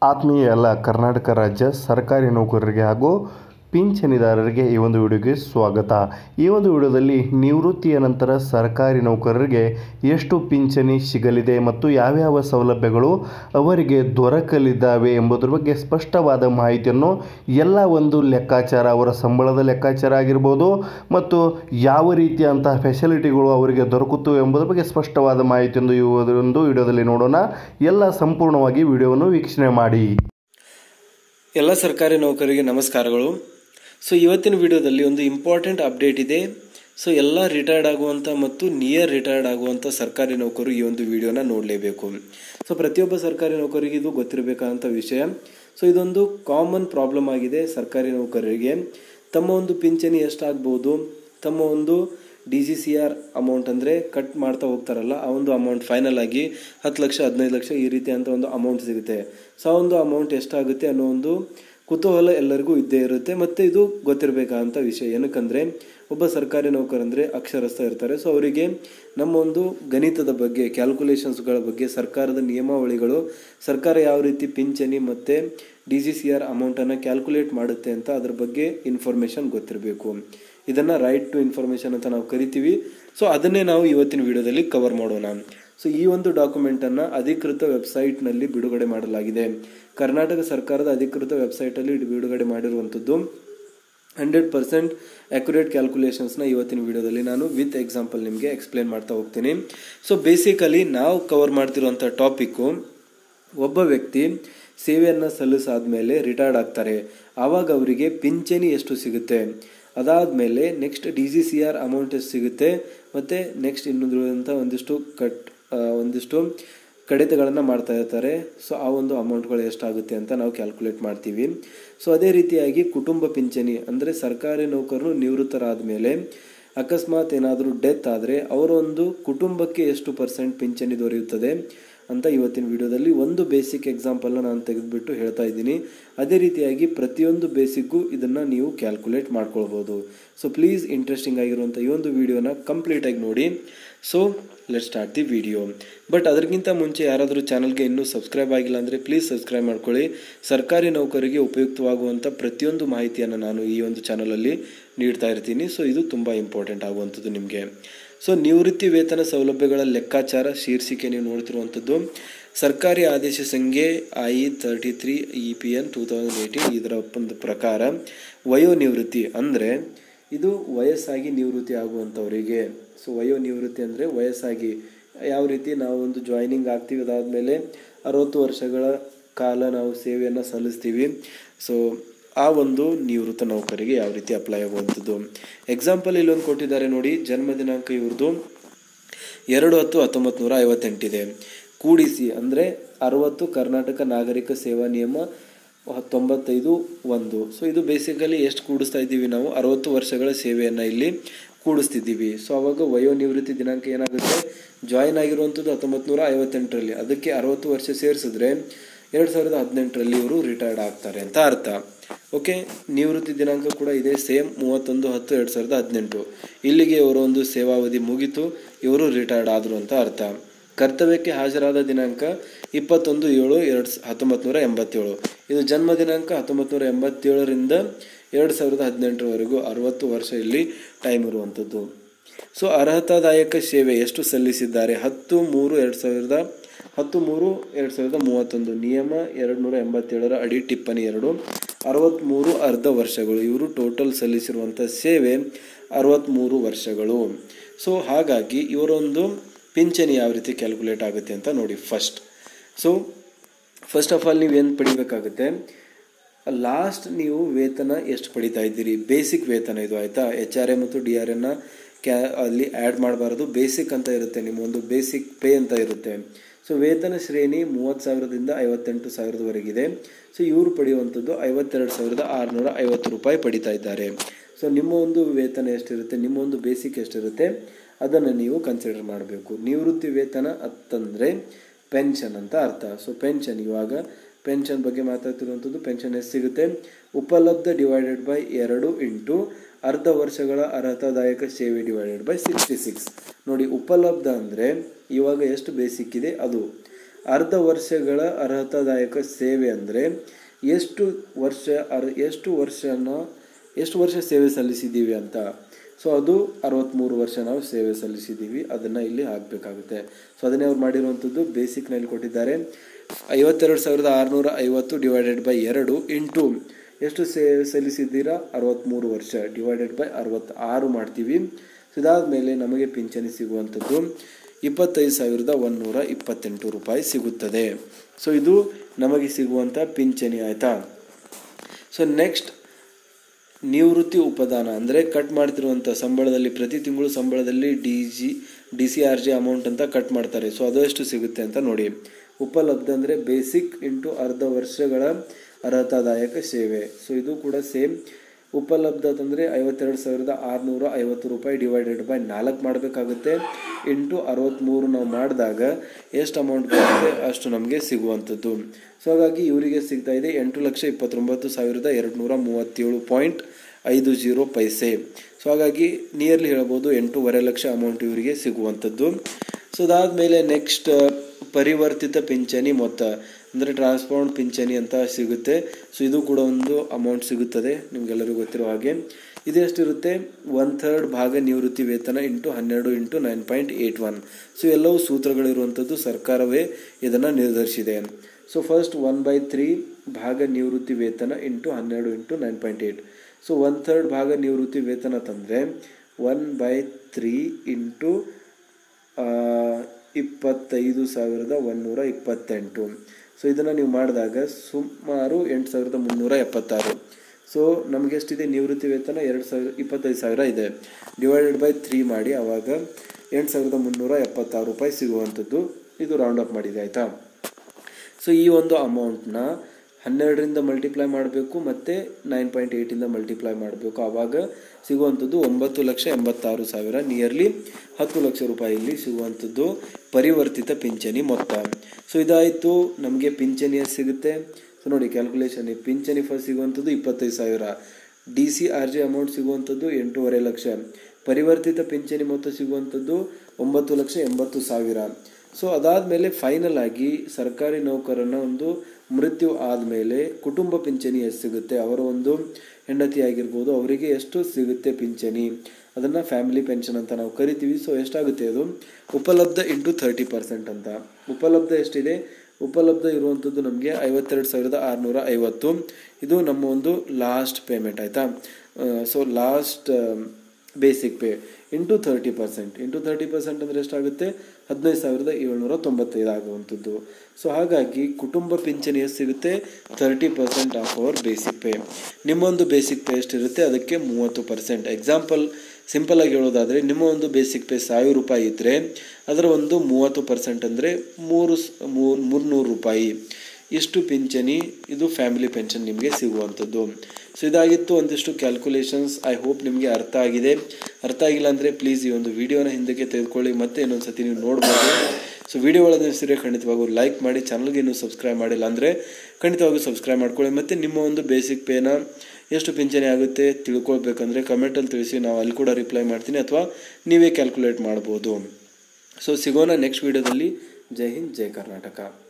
ಆತ್ಮೀಯ ಎಲ್ಲ ಕರ್ನಾಟಕ ರಾಜ್ಯ ಸರ್ಕಾರಿ ನೌಕರರಿಗೆ ಹಾಗೂ ಪಿಂಚಣಿದಾರರಿಗೆ ಈ ಒಂದು ವಿಡಿಯೋಗೆ ಸ್ವಾಗತ ಈ ಒಂದು ವಿಡಿಯೋದಲ್ಲಿ ನಿವೃತ್ತಿಯ ನಂತರ ಸರ್ಕಾರಿ ನೌಕರರಿಗೆ ಎಷ್ಟು ಪಿಂಚಣಿ ಸಿಗಲಿದೆ ಮತ್ತು ಯಾವ್ಯಾವ ಸೌಲಭ್ಯಗಳು ಅವರಿಗೆ ದೊರಕಲಿದ್ದಾವೆ ಎಂಬುದರ ಬಗ್ಗೆ ಸ್ಪಷ್ಟವಾದ ಮಾಹಿತಿಯನ್ನು ಎಲ್ಲ ಒಂದು ಲೆಕ್ಕಾಚಾರ ಅವರ ಸಂಬಳದ ಲೆಕ್ಕಾಚಾರ ಆಗಿರ್ಬೋದು ಮತ್ತು ಯಾವ ರೀತಿಯಂತಹ ಫೆಸಿಲಿಟಿಗಳು ಅವರಿಗೆ ದೊರಕುತ್ತವೆ ಎಂಬುದರ ಬಗ್ಗೆ ಸ್ಪಷ್ಟವಾದ ಮಾಹಿತಿಯನ್ನು ಈ ಒಂದು ವಿಡಿಯೋದಲ್ಲಿ ನೋಡೋಣ ಎಲ್ಲ ಸಂಪೂರ್ಣವಾಗಿ ವಿಡಿಯೋವನ್ನು ವೀಕ್ಷಣೆ ಮಾಡಿ ಎಲ್ಲ ಸರ್ಕಾರಿ ನೌಕರರಿಗೆ ನಮಸ್ಕಾರಗಳು ಸೊ ಇವತ್ತಿನ ವಿಡಿಯೋದಲ್ಲಿ ಒಂದು ಇಂಪಾರ್ಟೆಂಟ್ ಅಪ್ಡೇಟ್ ಇದೆ ಸೊ ಎಲ್ಲ ರಿಟೈರ್ಡ್ ಆಗುವಂಥ ಮತ್ತು ನಿಯರ್ ರಿಟೈರ್ಡ್ ಆಗುವಂಥ ಸರ್ಕಾರಿ ನೌಕರು ಈ ಒಂದು ವಿಡಿಯೋನ ನೋಡಲೇಬೇಕು ಸೊ ಪ್ರತಿಯೊಬ್ಬ ಸರ್ಕಾರಿ ನೌಕರಿಗೆ ಇದು ಗೊತ್ತಿರಬೇಕಾದಂಥ ವಿಷಯ ಸೊ ಇದೊಂದು ಕಾಮನ್ ಪ್ರಾಬ್ಲಮ್ ಆಗಿದೆ ಸರ್ಕಾರಿ ನೌಕರರಿಗೆ ತಮ್ಮ ಒಂದು ಪಿಂಚಣಿ ಎಷ್ಟಾಗ್ಬೋದು ತಮ್ಮ ಒಂದು D G C R amount ಅಂದರೆ ಕಟ್ ಮಾಡ್ತಾ ಹೋಗ್ತಾರಲ್ಲ ಆ ಒಂದು ಅಮೌಂಟ್ ಫೈನಲ್ ಆಗಿ ಹತ್ತು ಲಕ್ಷ ಹದಿನೈದು ಲಕ್ಷ ಈ ರೀತಿ ಅಂತ ಒಂದು ಅಮೌಂಟ್ ಸಿಗುತ್ತೆ ಸೊ ಆ ಒಂದು ಅಮೌಂಟ್ ಎಷ್ಟಾಗುತ್ತೆ ಅನ್ನೋ ಒಂದು ಕುತೂಹಲ ಎಲ್ಲರಿಗೂ ಇದ್ದೇ ಇರುತ್ತೆ ಮತ್ತು ಇದು ಗೊತ್ತಿರಬೇಕಾದಂಥ ವಿಷಯ ಏನಕ್ಕಂದರೆ ಒಬ್ಬ ಸರ್ಕಾರಿ ನೌಕರಂದರೆ ಅಕ್ಷರಸ್ಥ ಇರ್ತಾರೆ ಸೊ ಅವರಿಗೆ ನಮ್ಮ ಒಂದು ಗಣಿತದ ಬಗ್ಗೆ ಕ್ಯಾಲ್ಕುಲೇಷನ್ಸ್ಗಳ ಬಗ್ಗೆ ಸರ್ಕಾರದ ನಿಯಮಾವಳಿಗಳು ಸರ್ಕಾರ ಯಾವ ರೀತಿ ಪಿಂಚಣಿ ಮತ್ತು ಡಿ ಜಿ ಸಿ ಆರ್ ಅಮೌಂಟನ್ನು ಕ್ಯಾಲ್ಕುಲೇಟ್ ಮಾಡುತ್ತೆ ಅಂತ ಅದ್ರ ಬಗ್ಗೆ ಇನ್ಫಾರ್ಮೇಷನ್ ಗೊತ್ತಿರಬೇಕು ಇದನ್ನು ರೈಟ್ ಟು ಇನ್ಫಾರ್ಮೇಷನ್ ಅಂತ ನಾವು ಕರಿತೀವಿ ಸೊ ಅದನ್ನೇ ನಾವು ಇವತ್ತಿನ ವಿಡಿಯೋದಲ್ಲಿ ಕವರ್ ಮಾಡೋಣ ಸೊ ಈ ಒಂದು ಡಾಕ್ಯುಮೆಂಟನ್ನು ಅಧಿಕೃತ ವೆಬ್ಸೈಟ್ನಲ್ಲಿ ಬಿಡುಗಡೆ ಮಾಡಲಾಗಿದೆ ಕರ್ನಾಟಕ ಸರ್ಕಾರದ ಅಧಿಕೃತ ವೆಬ್ಸೈಟಲ್ಲಿ ಬಿಡುಗಡೆ ಮಾಡಿರುವಂಥದ್ದು ಹಂಡ್ರೆಡ್ ಪರ್ಸೆಂಟ್ ಅಕ್ಯುರೇಟ್ ಕ್ಯಾಲ್ಕುಲೇಷನ್ಸ್ನ ಇವತ್ತಿನ ವಿಡಿಯೋದಲ್ಲಿ ನಾನು ವಿತ್ ಎಕ್ಸಾಂಪಲ್ ನಿಮಗೆ ಎಕ್ಸ್ಪ್ಲೇನ್ ಮಾಡ್ತಾ ಹೋಗ್ತೀನಿ ಸೊ ಬೇಸಿಕಲಿ ನಾವು ಕವರ್ ಮಾಡ್ತಿರುವಂಥ ಟಾಪಿಕ್ಕು ಒಬ್ಬ ವ್ಯಕ್ತಿ ಸೇವೆಯನ್ನು ಸಲ್ಲಿಸಾದ್ಮೇಲೆ ರಿಟೈರ್ಡ್ ಆಗ್ತಾರೆ ಆವಾಗ ಅವರಿಗೆ ಪಿಂಚಣಿ ಎಷ್ಟು ಸಿಗುತ್ತೆ ಅದಾದಮೇಲೆ next D G C R amount ಎಷ್ಟು ಸಿಗುತ್ತೆ ಮತ್ತು ನೆಕ್ಸ್ಟ್ ಇನ್ನುಳಿದಂಥ ಒಂದಿಷ್ಟು ಕಟ್ ಒಂದಿಷ್ಟು ಕಡಿತಗಳನ್ನು ಮಾಡ್ತಾ ಇರ್ತಾರೆ ಸೊ ಆ ಒಂದು ಅಮೌಂಟ್ಗಳು ಎಷ್ಟಾಗುತ್ತೆ ಅಂತ ನಾವು ಕ್ಯಾಲ್ಕುಲೇಟ್ ಮಾಡ್ತೀವಿ ಸೊ ಅದೇ ರೀತಿಯಾಗಿ ಕುಟುಂಬ ಪಿಂಚಣಿ ಅಂದರೆ ಸರ್ಕಾರಿ ನೌಕರರು ನಿವೃತ್ತರಾದ ಮೇಲೆ ಅಕಸ್ಮಾತ್ ಏನಾದರೂ ಡೆತ್ ಆದರೆ ಅವರ ಒಂದು ಕುಟುಂಬಕ್ಕೆ ಎಷ್ಟು ಪರ್ಸೆಂಟ್ ಪಿಂಚಣಿ ದೊರೆಯುತ್ತದೆ ಅಂತ ಇವತ್ತಿನ ವಿಡಿಯೋದಲ್ಲಿ ಒಂದು ಬೇಸಿಕ್ ಎಕ್ಸಾಂಪಲ್ನ ನಾನು ತೆಗೆದುಬಿಟ್ಟು ಹೇಳ್ತಾ ಇದ್ದೀನಿ ಅದೇ ರೀತಿಯಾಗಿ ಪ್ರತಿಯೊಂದು ಬೇಸಿಕ್ಗೂ ಇದನ್ನು ನೀವು ಕ್ಯಾಲ್ಕುಲೇಟ್ ಮಾಡ್ಕೊಳ್ಬೋದು ಸೊ ಪ್ಲೀಸ್ ಇಂಟ್ರೆಸ್ಟಿಂಗ್ ಆಗಿರುವಂಥ ಈ ಒಂದು ವಿಡಿಯೋನ ಕಂಪ್ಲೀಟಾಗಿ ನೋಡಿ so let start the video but ಅದಕ್ಕಿಂತ ಮುಂಚೆ ಯಾರಾದರೂ ಚಾನಲ್ಗೆ ಇನ್ನೂ ಸಬ್ಸ್ಕ್ರೈಬ್ ಆಗಿಲ್ಲ ಅಂದರೆ ಪ್ಲೀಸ್ ಸಬ್ಸ್ಕ್ರೈಬ್ ಮಾಡ್ಕೊಳ್ಳಿ ಸರ್ಕಾರಿ ನೌಕರಿಗೆ ಉಪಯುಕ್ತವಾಗುವಂಥ ಪ್ರತಿಯೊಂದು ಮಾಹಿತಿಯನ್ನು ನಾನು ಈ ಒಂದು ಚಾನಲಲ್ಲಿ ನೀಡ್ತಾ ಇರ್ತೀನಿ ಸೊ ಇದು ತುಂಬ ಇಂಪಾರ್ಟೆಂಟ್ ಆಗುವಂಥದ್ದು ನಿಮಗೆ ಸೊ ನಿವೃತ್ತಿ ವೇತನ ಸೌಲಭ್ಯಗಳ ಲೆಕ್ಕಾಚಾರ ಶೀರ್ಷಿಕೆ ನೀವು ನೋಡ್ತಿರುವಂಥದ್ದು ಸರ್ಕಾರಿ ಆದೇಶ ಸಂಖ್ಯೆ I thirty three E P N two thousand eighteen ಇದರ ಒಂದು ಪ್ರಕಾರ ವಯೋ ನಿವೃತ್ತಿ ಅಂದರೆ ಇದು ವಯಸ್ಸಾಗಿ ನಿವೃತ್ತಿ ಆಗುವಂಥವರಿಗೆ ಸೊ ವಯೋ ನಿವೃತ್ತಿ ಅಂದರೆ ವಯಸ್ಸಾಗಿ ಯಾವ ರೀತಿ ನಾವು ಒಂದು ಜಾಯ್ನಿಂಗ್ ಆಗ್ತೀವಿ ಅದಾದಮೇಲೆ ಅರವತ್ತು ವರ್ಷಗಳ ಕಾಲ ನಾವು ಸೇವೆಯನ್ನು ಸಲ್ಲಿಸ್ತೀವಿ ಸೊ ಆ ಒಂದು ನಿವೃತ್ತ ನೌಕರಿಗೆ ಯಾವ ರೀತಿ ಅಪ್ಲೈ ಆಗುವಂಥದ್ದು ಎಕ್ಸಾಂಪಲ್ ಇಲ್ಲೊಂದು ಕೊಟ್ಟಿದ್ದಾರೆ ನೋಡಿ ಜನ್ಮ ದಿನಾಂಕ ಇವ್ರದ್ದು ಎರಡು ಹತ್ತು ಹತ್ತೊಂಬತ್ತು ನೂರ ಐವತ್ತೆಂಟಿದೆ ಕೂಡಿಸಿ ಅಂದರೆ ಅರವತ್ತು ಕರ್ನಾಟಕ ನಾಗರಿಕ ಸೇವಾ ನಿಯಮ ತೊಂಬತ್ತೈದು ಒಂದು ಸೊ ಇದು ಬೇಸಿಕಲಿ ಎಷ್ಟು ಕೂಡಿಸ್ತಾ ಇದ್ದೀವಿ ನಾವು ಅರವತ್ತು ವರ್ಷಗಳ ಸೇವೆಯನ್ನು ಇಲ್ಲಿ ಕೂಡಿಸ್ತಿದ್ದೀವಿ ಸೊ ಅವಾಗ ವಯೋನಿವೃತ್ತಿ ದಿನಾಂಕ ಏನಾಗುತ್ತೆ ಜಾಯಿನ್ ಆಗಿರುವಂಥದ್ದು ಹತ್ತೊಂಬತ್ತು ನೂರ ಐವತ್ತೆಂಟರಲ್ಲಿ ಅದಕ್ಕೆ ಅರವತ್ತು ವರ್ಷ ಸೇರಿಸಿದ್ರೆ ಎರಡು ಸಾವಿರದ ಹದಿನೆಂಟರಲ್ಲಿ ಇವರು ರಿಟೈರ್ಡ್ ಆಗ್ತಾರೆ ಅಂತ ಅರ್ಥ ಓಕೆ ನಿವೃತ್ತಿ ದಿನಾಂಕ ಕೂಡ ಇದೆ ಸೇಮ್ ಮೂವತ್ತೊಂದು ಹತ್ತು ಎರಡು ಸಾವಿರದ ಹದಿನೆಂಟು ಇಲ್ಲಿಗೆ ಇವರ ಒಂದು ಸೇವಾವಧಿ ಮುಗಿತು ಇವರು ರಿಟೈರ್ಡ್ ಆದರು ಅಂತ ಅರ್ಥ ಕರ್ತವ್ಯಕ್ಕೆ ಹಾಜರಾದ ದಿನಾಂಕ ಇಪ್ಪತ್ತೊಂದು ಏಳು ಎರಡು ಹತ್ತೊಂಬತ್ತು ನೂರ ಎಂಬತ್ತೇಳು ಇದು ಜನ್ಮ ದಿನಾಂಕ ಹತ್ತೊಂಬತ್ತು ನೂರ ಎಂಬತ್ತೇಳರಿಂದ ಎರಡು ಸಾವಿರದ ಹದಿನೆಂಟರವರೆಗೂ ಅರವತ್ತು ವರ್ಷ ಇಲ್ಲಿ ಟೈಮ್ ಇರುವಂಥದ್ದು ಸೊ ಅರ್ಹತಾದಾಯಕ ಸೇವೆ ಎಷ್ಟು ಸಲ್ಲಿಸಿದ್ದಾರೆ ಹತ್ತು ಮೂರು ಎರಡು ಸಾವಿರದ ಹತ್ತು ಮೂರು ಎರಡು ಸಾವಿರದ ಮೂವತ್ತೊಂದು ನಿಯಮ ಎರಡು ನೂರ ಎಂಬತ್ತೇಳರ ಅಡಿ ಟಿಪ್ಪಣಿ ಎರಡು ಅರವತ್ತ್ಮೂರು ಅರ್ಧ ವರ್ಷಗಳು ಇವರು ಟೋಟಲ್ ಸಲ್ಲಿಸಿರುವಂಥ ಸೇವೆ ಅರವತ್ತ್ಮೂರು ವರ್ಷಗಳು ಸೊ ಹಾಗಾಗಿ ಇವರೊಂದು ಪಿಂಚಣಿ ಯಾವ ರೀತಿ ಕ್ಯಾಲ್ಕುಲೇಟ್ ಆಗುತ್ತೆ ಅಂತ ನೋಡಿ first so first of all ನೀವೇನು ಪಡಿಬೇಕಾಗುತ್ತೆ ಲಾಸ್ಟ್ ನೀವು ವೇತನ ಎಷ್ಟು ಪಡಿತಾ ಇದ್ದೀರಿ ಬೇಸಿಕ್ ವೇತನ ಇದು ಆಯಿತಾ ಎಚ್ ಆರ್ ಎ ಮತ್ತು ಡಿ ಆರ್ ಎನ್ನ ಕ್ಯಾ ಅಲ್ಲಿ ಆ್ಯಡ್ ಮಾಡಬಾರ್ದು ಬೇಸಿಕ್ ಅಂತ ಇರುತ್ತೆ ನಿಮ್ಮ ಒಂದು ಬೇಸಿಕ್ ಪೇ ಅಂತ ಇರುತ್ತೆ ಸೊ ವೇತನ ಶ್ರೇಣಿ ಮೂವತ್ತು ಸಾವಿರದಿಂದ ಐವತ್ತೆಂಟು ಸಾವಿರದವರೆಗಿದೆ ಸೊ ಇವರು ಪಡೆಯುವಂಥದ್ದು ಐವತ್ತೆರಡು ಸಾವಿರದ ಆರುನೂರ ಐವತ್ತು ರೂಪಾಯಿ ಪಡಿತಾ ಇದ್ದಾರೆ ಸೊ ನಿಮ್ಮ ಒಂದು ವೇತನ ಎಷ್ಟಿರುತ್ತೆ ನಿಮ್ಮ ಒಂದು ಬೇಸಿಕ್ ಎಷ್ಟಿರುತ್ತೆ ಅದನ್ನು ನೀವು ಕನ್ಸಿಡರ್ ಮಾಡಬೇಕು ನಿವೃತ್ತಿ ವೇತನ ಅಂತಂದರೆ ಪೆನ್ಷನ್ ಅಂತ ಅರ್ಥ ಸೊ ಪೆನ್ಷನ್ ಇವಾಗ ಪೆನ್ಷನ್ ಬಗ್ಗೆ ಮಾತಾಡ್ತಿರುವಂಥದ್ದು ಪೆನ್ಷನ್ ಎಷ್ಟು ಸಿಗುತ್ತೆ ಉಪಲಬ್ಧ ಡಿವೈಡೆಡ್ ಬೈ ಎರಡು ಇಂಟು ಅರ್ಧ ವರ್ಷಗಳ ಅರ್ಹತಾದಾಯಕ ಸೇವೆ ಡಿವೈಡೆಡ್ ಬೈ ಸಿಕ್ಸ್ಟಿ ಸಿಕ್ಸ್ ನೋಡಿ ಉಪಲಬ್ಧ ಅಂದರೆ ಇವಾಗ ಎಷ್ಟು ಬೇಸಿಕ್ ಇದೆ ಅದು ಅರ್ಧ ವರ್ಷಗಳ ಅರ್ಹತಾದಾಯಕ ಸೇವೆ ಅಂದರೆ ಎಷ್ಟು ವರ್ಷ ಅರ್ ಎಷ್ಟು ವರ್ಷನ ಎಷ್ಟು ವರ್ಷ ಸೇವೆ ಸಲ್ಲಿಸಿದ್ದೀವಿ ಅಂತ ಸೊ ಅದು ಅರವತ್ತ್ಮೂರು ವರ್ಷ ನಾವು ಸೇವೆ ಸಲ್ಲಿಸಿದ್ದೀವಿ ಅದನ್ನು ಇಲ್ಲಿ ಹಾಕಬೇಕಾಗುತ್ತೆ ಸೊ ಅದನ್ನೇ ಅವ್ರು ಮಾಡಿರುವಂಥದ್ದು ಬೇಸಿಕ್ನಲ್ಲಿ ಕೊಟ್ಟಿದ್ದಾರೆ ಐವತ್ತೆರಡು ಸಾವಿರದ ಆರುನೂರ ಐವತ್ತು ಡಿವೈಡೆಡ್ ಬೈ ಎರಡು ಇಂಟು ಎಷ್ಟು ಸೇವೆ ಸಲ್ಲಿಸಿದ್ದೀರಾ ಅರವತ್ತ್ಮೂರು ವರ್ಷ ಡಿವೈಡೆಡ್ ಬೈ ಅರವತ್ತಾರು ಮಾಡ್ತೀವಿ ಸೊ ಇದಾದಮೇಲೆ ನಮಗೆ ಪಿಂಚಣಿ ಸಿಗುವಂಥದ್ದು ಇಪ್ಪತ್ತೈದು ಸಾವಿರದ ಒಂದುನೂರ ಇಪ್ಪತ್ತೆಂಟು ರೂಪಾಯಿ ಸಿಗುತ್ತದೆ ಸೊ ಇದು ನಮಗೆ ಸಿಗುವಂಥ ಪಿಂಚಣಿ ಆಯಿತಾ ಸೊ ನೆಕ್ಸ್ಟ್ ನಿವೃತ್ತಿ ಉಪದಾನ ಅಂದರೆ ಕಟ್ ಮಾಡ್ತಿರುವಂಥ ಸಂಬಳದಲ್ಲಿ ಪ್ರತಿ ತಿಂಗಳು ಸಂಬಳದಲ್ಲಿ D G D C R G amount ಅಂತ ಕಟ್ ಮಾಡ್ತಾರೆ ಸೊ ಅದು ಎಷ್ಟು ಸಿಗುತ್ತೆ ಅಂತ ನೋಡಿ ಉಪಲಬ್ಧ ಅಂದರೆ ಬೇಸಿಕ್ ಇಂಟು ಅರ್ಧ ವರ್ಷಗಳ ಅರ್ಹತಾದಾಯಕ ಸೇವೆ ಸೊ ಇದು ಕೂಡ ಸೇಮ್ ಉಪಲಬ್ಧ ಅಂತಂದರೆ ಐವತ್ತೆರಡು ಸಾವಿರದ ಆರುನೂರ ಐವತ್ತು ರೂಪಾಯಿ ಡಿವೈಡೆಡ್ ಬೈ ನಾಲ್ಕು ಮಾಡಬೇಕಾಗುತ್ತೆ ಇಂಟು ಅರವತ್ತ್ಮೂರು ನಾವು ಮಾಡಿದಾಗ ಎಷ್ಟು ಅಮೌಂಟ್ ಬರುತ್ತೆ ಅಷ್ಟು ನಮಗೆ ಸಿಗುವಂಥದ್ದು ಸೊ ಹಾಗಾಗಿ ಇವರಿಗೆ ಸಿಗ್ತಾ ಇದೆ ಎಂಟು ಲಕ್ಷ ಇಪ್ಪತ್ತೊಂಬತ್ತು ಸಾವಿರದ ಎರಡು ನೂರ ಮೂವತ್ತೇಳು ಪಾಯಿಂಟ್ ಐದು ಜೀರೋ ಪೈಸೆ ಸೊ ಹಾಗಾಗಿ ನಿಯರ್ಲಿ ಹೇಳ್ಬೋದು ಎಂಟೂವರೆ ಲಕ್ಷ ಅಮೌಂಟ್ ಇವರಿಗೆ ಸಿಗುವಂಥದ್ದು ಸೊ ಅದಾದಮೇಲೆ ನೆಕ್ಸ್ಟ್ ಪರಿವರ್ತಿತ ಪಿಂಚಣಿ ಮೊತ್ತ ಅಂದರೆ ಟ್ರಾನ್ಸ್ಫಾರ್ಮ್ ಪಿಂಚಣಿ ಅಂತ ಸಿಗುತ್ತೆ ಸೊ ಇದು ಕೂಡ ಒಂದು ಅಮೌಂಟ್ ಸಿಗುತ್ತದೆ ನಿಮಗೆಲ್ಲರಿಗೂ ಗೊತ್ತಿರೋ ಹಾಗೆ ಇದು ಎಷ್ಟಿರುತ್ತೆ ಒನ್ ಥರ್ಡ್ ಭಾಗ ನಿವೃತ್ತಿ ವೇತನ ಇಂಟು ಹನ್ನೆರಡು into nine point eight one so ಎಲ್ಲವೂ ಸೂತ್ರಗಳಿರುವಂಥದ್ದು ಸರ್ಕಾರವೇ ಇದನ್ನು ನಿರ್ಧರಿಸಿದೆ so first one by three ಭಾಗ ನಿವೃತ್ತಿ ವೇತನ ಇಂಟು ಹನ್ನೆರಡು into nine point eight so one third ಭಾಗ ನಿವೃತ್ತಿ ವೇತನ ತಂದರೆ ಒನ್ ಬೈ ತ್ರೀ ಇಂಟು ಇಪ್ಪತ್ತೈದು ಸಾವಿರದ ಒಂದುನೂರ ಇಪ್ಪತ್ತೆಂಟು ಸೊ ಇದನ್ನು ನೀವು ಮಾಡಿದಾಗ ಸುಮಾರು ಎಂಟು ಸಾವಿರದ ಮುನ್ನೂರ ಎಪ್ಪತ್ತಾರು ಸೊ ನಮಗೆ ಎಷ್ಟಿದೆ ನಿವೃತ್ತಿ ವೇತನ ಎರಡು ಸಾವಿರ ಇಪ್ಪತ್ತೈದು ಸಾವಿರ ಇದೆ ಡಿವೈಡೆಡ್ ಬೈ ತ್ರೀ ಮಾಡಿ ಆವಾಗ ಎಂಟು ಸಾವಿರದ ಮುನ್ನೂರ ಎಪ್ಪತ್ತಾರು ರೂಪಾಯಿ ಸಿಗುವಂಥದ್ದು ಇದು ರೌಂಡ್ ಅಪ್ ಮಾಡಿದೆ ಆಯಿತಾ ಸೊ ಈ ಒಂದು ಅಮೌಂಟ್ನ ಹನ್ನೆರಡರಿಂದ ಮಲ್ಟಿಪ್ಲೈ ಮಾಡಬೇಕು ಮತ್ತು ನೈನ್ ಪಾಯಿಂಟ್ ಏಯ್ಟಿಂದ ಮಲ್ಟಿಪ್ಲೈ ಮಾಡಬೇಕು ಆವಾಗ ಸಿಗುವಂಥದ್ದು ಒಂಬತ್ತು ಲಕ್ಷ ಎಂಬತ್ತಾರು ಸಾವಿರ ನಿಯರ್ಲಿ ಹತ್ತು ಲಕ್ಷ ರೂಪಾಯಿಯಲ್ಲಿ ಸಿಗುವಂಥದ್ದು ಪರಿವರ್ತಿತ ಪಿಂಚಣಿ ಮೊತ್ತ ಸೊ ಇದಾಯಿತು ನಮಗೆ ಪಿಂಚಣಿ ಎಷ್ಟು ಸಿಗುತ್ತೆ ಸೊ ನೋಡಿ ಕ್ಯಾಲ್ಕುಲೇಷನ್ ಪಿಂಚಣಿ ಫಸ್ಟ್ ಸಿಗುವಂಥದ್ದು ಇಪ್ಪತ್ತೈದು ಸಾವಿರ D C R G amount ಸಿಗುವಂಥದ್ದು ಎಂಟೂವರೆ ಲಕ್ಷ ಪರಿವರ್ತಿತ ಪಿಂಚಣಿ ಮೊತ್ತ ಸಿಗುವಂಥದ್ದು ಒಂಬತ್ತು ಲಕ್ಷ ಎಂಬತ್ತು ಸಾವಿರ ಸೊ ಅದಾದಮೇಲೆ ಫೈನಲ್ ಆಗಿ ಸರ್ಕಾರಿ ನೌಕರನ ಒಂದು ಮೃತ್ಯು ಆದಮೇಲೆ ಕುಟುಂಬ ಪಿಂಚಣಿ ಎಷ್ಟು ಸಿಗುತ್ತೆ ಅವರ ಒಂದು ಹೆಂಡತಿ ಆಗಿರ್ಬೋದು ಅವರಿಗೆ ಎಷ್ಟು ಸಿಗುತ್ತೆ ಪಿಂಚಣಿ ಅದನ್ನು ಫ್ಯಾಮಿಲಿ ಪೆನ್ಷನ್ ಅಂತ ನಾವು ಕರಿತೀವಿ ಸೊ ಎಷ್ಟಾಗುತ್ತೆ ಅದು ಉಪಲಬ್ಧ ಇಂಟು ತರ್ಟಿ ಪರ್ಸೆಂಟ್ ಅಂತ ಉಪಲಬ್ಧ ಎಷ್ಟಿದೆ ಉಪಲಬ್ಧ ಇರುವಂಥದ್ದು ನಮಗೆ ಐವತ್ತೆರಡು ಸಾವಿರದ ಆರುನೂರ ಐವತ್ತು ಇದು ನಮ್ಮ ಒಂದು ಲಾಸ್ಟ್ ಪೇಮೆಂಟ್ ಆಯಿತಾ so last basic pay into thirty percent into thirty percent ಅಂದರೆ ಎಷ್ಟಾಗುತ್ತೆ ಹದಿನೈದು ಸಾವಿರದ ಏಳ್ನೂರ ತೊಂಬತ್ತೈದು ಆಗುವಂಥದ್ದು ಸೊ ಹಾಗಾಗಿ ಕುಟುಂಬ ಪಿಂಚಣಿ ಎಷ್ಟು ಸಿಗುತ್ತೆ thirty percent of our basic pay ನಿಮ್ಮೊಂದು ಬೇಸಿಕ್ ಪೇ ಎಷ್ಟಿರುತ್ತೆ ಅದಕ್ಕೆ ಮೂವತ್ತು ಪರ್ಸೆಂಟ್ ಎಕ್ಸಾಂಪಲ್ ಸಿಂಪಲ್ ಆಗಿ ಹೇಳೋದಾದರೆ ನಿಮ್ಮ ಒಂದು ಬೇಸಿಕ್ ಪೇ ಸಾವಿರ ರೂಪಾಯಿ ಇದ್ದರೆ ಅದರ ಒಂದು ಮೂವತ್ತು ಪರ್ಸೆಂಟ್ ಅಂದರೆ ಮೂರು ಮೂರ್ನೂರು ರೂಪಾಯಿ ಇಷ್ಟು ಪಿಂಚಣಿ ಇದು ಫ್ಯಾಮಿಲಿ ಪೆನ್ಷನ್ ನಿಮಗೆ ಸಿಗುವಂಥದ್ದು ಸೊ ಇದಾಗಿತ್ತು ಒಂದಿಷ್ಟು ಕ್ಯಾಲ್ಕುಲೇಷನ್ಸ್ ಐ ಹೋಪ್ ನಿಮಗೆ ಅರ್ಥ ಆಗಿದೆ ಅರ್ಥ ಆಗಿಲ್ಲ ಅಂದರೆ ಪ್ಲೀಸ್ ಈ ಒಂದು ವಿಡಿಯೋನ ಹಿಂದಕ್ಕೆ ತೆಗೆದುಕೊಳ್ಳಿ ಮತ್ತೆ ಇನ್ನೊಂದು ಸತಿ ನೀವು ನೋಡ್ಬೋದು ಸೊ ವಿಡಿಯೋ ಒಳಗೆ ಅನಿಸಿದ್ರೆ ಖಂಡಿತವಾಗೂ ಲೈಕ್ ಮಾಡಿ ಚಾನಲ್ಗೆ ಇನ್ನೂ ಸಬ್ಸ್ಕ್ರೈಬ್ ಮಾಡಿಲ್ಲ ಅಂದರೆ ಖಂಡಿತವಾಗೂ ಸಬ್ಸ್ಕ್ರೈಬ್ ಮಾಡ್ಕೊಳ್ಳಿ ಮತ್ತು ನಿಮ್ಮ ಒಂದು ಬೇಸಿಕ್ ಪೇನ ಎಷ್ಟು ಪಿಂಚಣಿ ಆಗುತ್ತೆ ತಿಳ್ಕೊಳ್ಬೇಕಂದ್ರೆ ಕಮೆಂಟಲ್ಲಿ ತಿಳಿಸಿ ನಾವು ಅಲ್ಲಿ ಕೂಡ ರಿಪ್ಲೈ ಮಾಡ್ತೀನಿ ಅಥವಾ ನೀವೇ ಕ್ಯಾಲ್ಕುಲೇಟ್ ಮಾಡ್ಬೋದು ಸೊ ಸಿಗೋಣ ನೆಕ್ಸ್ಟ್ ವಿಡಿಯೋದಲ್ಲಿ ಜೈ ಹಿಂದ್ ಜೈ ಕರ್ನಾಟಕ